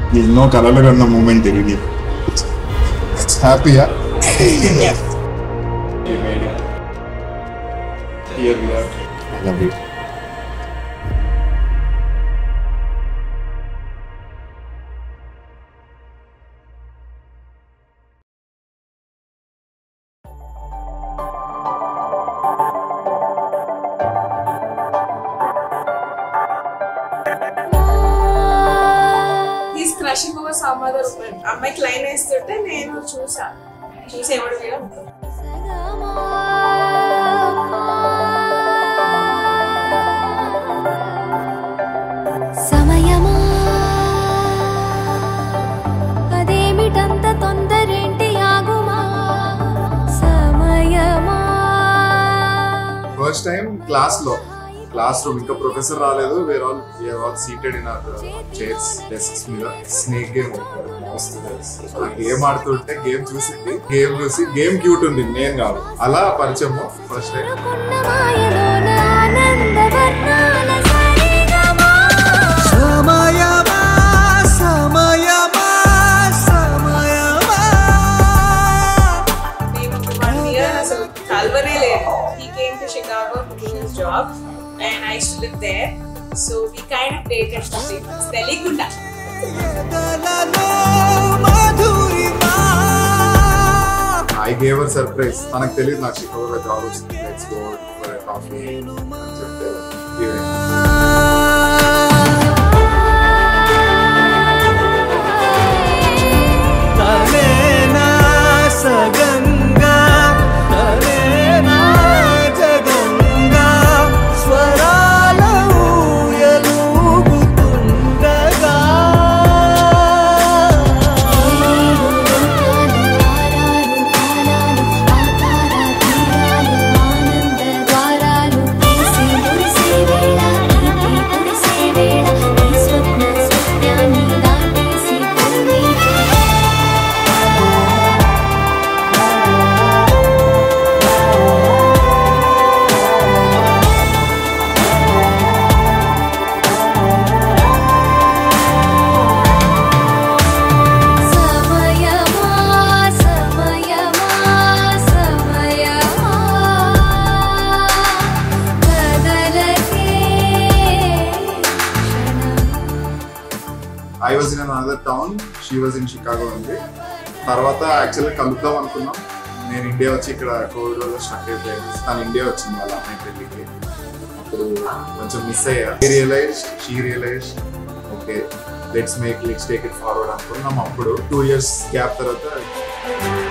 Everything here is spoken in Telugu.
ఎన్నో కలలు కన్న మూమెంట్ ఇది హ్యాపీయా I love you he's crushing over some other అమ్మాయికి లైన్ వేస్తుంటే నేను చూసా చూసి ఎవడు వేయడం సమయమా అదేమిటంత తొందరేంటి ఆగుమా సమయమా ఫస్ట్ టైం క్లాస్ లో క్లాస్ రూమ్ ఇంకా ప్రొఫెసర్ రాలేదు where all we're all seated in our chairs desks మీద స్నేక్ గేమ్ ఆ గేమ్ ఆడుతుంటే గేమ్ చూసింది గేమ్ చూసి గేమ్ క్యూట్ ఉంది నేను కాదు అలా పరిచయం ఫస్ట్ టైం కొన్న మాయలోన ఆనందవర్ణాల సరిగమా సమయమా సమయమా సమయమా మేము వన్ ఇయర్ అసలు కలవనే లేదు he came to Chicago to do his job and I to live there so we kind of dated for three months తెలియకుండా ఎదలలో మధురిమా ఐ గేవ్ అర్ సర్ప్రైజ్ తనకు తెలియదు నాకు షికాగోలో జాబ్ వచ్చింది లెట్స్ గో ఫర్ కాఫీ అని చెప్తే ఈవినింగ్ తనేనా సగంగా తనేనా జగంగా స్వరాల ఊయలూగుతుండగా సమయమా సమయమా సమయమా కదలకే I was in another town she was in Chicago ఉంది తర్వాత యాక్చువల్గా కలుద్దాం అనుకున్నాం నేను ఇండియా వచ్చి ఇక్కడ కోవిడ్ వల్ల స్టక్ అయిపోయాను తను ఇండియా వచ్చింది వాళ్ళ అమ్మాయి పెళ్ళికి అప్పుడు కొంచెం మిస్ అయ్యా realise she realise okay let's make let's take it forward అనుకున్నాం అప్పుడు టూ ఇయర్స్ గ్యాప్ తర్వాత